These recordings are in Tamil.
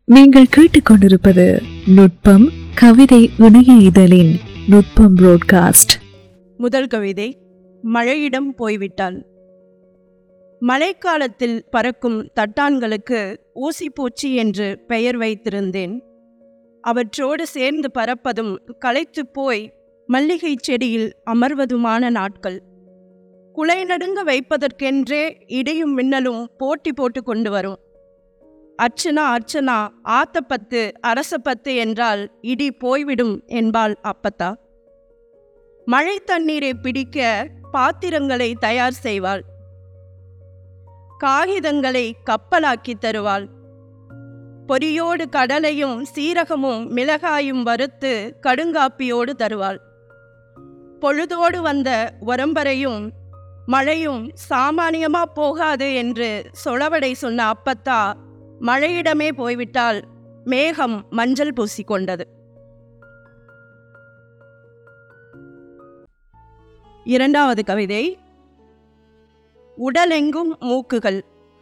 நீங்கள் கேட்டுக்கொண்டிருப்பது நுட்பம் கவிதை இணைய இதழின் நுட்பம் புரோட்காஸ்ட் முதல் கவிதை மழையிடம் போய்விட்டாள் மழைக்காலத்தில் பறக்கும் தட்டான்களுக்கு ஊசிப்பூச்சி என்று பெயர் வைத்திருந்தேன் அவற்றோடு சேர்ந்து பறப்பதும் களைத்துப் போய் மல்லிகை செடியில் அமர்வதுமான நாட்கள் குலை நடுங்க வைப்பதற்கென்றே இடியும் மின்னலும் போட்டி போட்டு கொண்டு வரும் அர்ச்சனா அர்ச்சனா ஆத்தப்பத்து அரசப்பத்து என்றால் இடி போய்விடும் என்பாள் அப்பத்தா மழை தண்ணீரை பிடிக்க பாத்திரங்களை தயார் செய்வாள் காகிதங்களை கப்பலாக்கி தருவாள் பொரியோடு கடலையும் சீரகமும் மிளகாயும் வறுத்து கடுங்காப்பியோடு தருவாள் பொழுதோடு வந்த உரம்பரையும் மழையும் சாமானியமா போகாது என்று சொலவடை சொன்ன அப்பத்தா மழையிடமே போய்விட்டால் மேகம் மஞ்சள் பூசிக்கொண்டது இரண்டாவது கவிதை உடலெங்கும் மூக்குகள்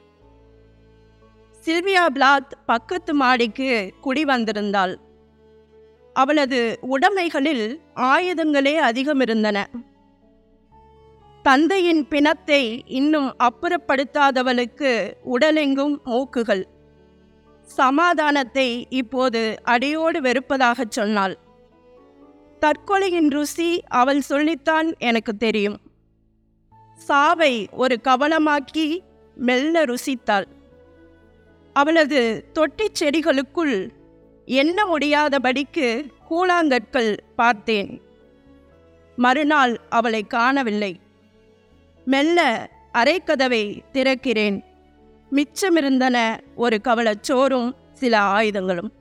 சில்வியா பிளாத் பக்கத்து மாடிக்கு குடி வந்திருந்தாள் அவளது உடைமைகளில் ஆயுதங்களே அதிகம் இருந்தன தந்தையின் பிணத்தை இன்னும் அப்புறப்படுத்தாதவளுக்கு உடலெங்கும் மூக்குகள் சமாதானத்தை இப்போது அடியோடு வெறுப்பதாகச் சொன்னாள் தற்கொலையின் ருசி அவள் சொல்லித்தான் எனக்கு தெரியும் சாவை ஒரு கவனமாக்கி மெல்ல ருசித்தாள் அவளது தொட்டிச் செடிகளுக்குள் எண்ண முடியாதபடிக்கு கூழாங்கற்கள் பார்த்தேன் மறுநாள் அவளை காணவில்லை மெல்ல அரைக்கதவை திறக்கிறேன் மிச்சமிருந்தன ஒரு கவளச் சோறும் சில ஆயுதங்களும்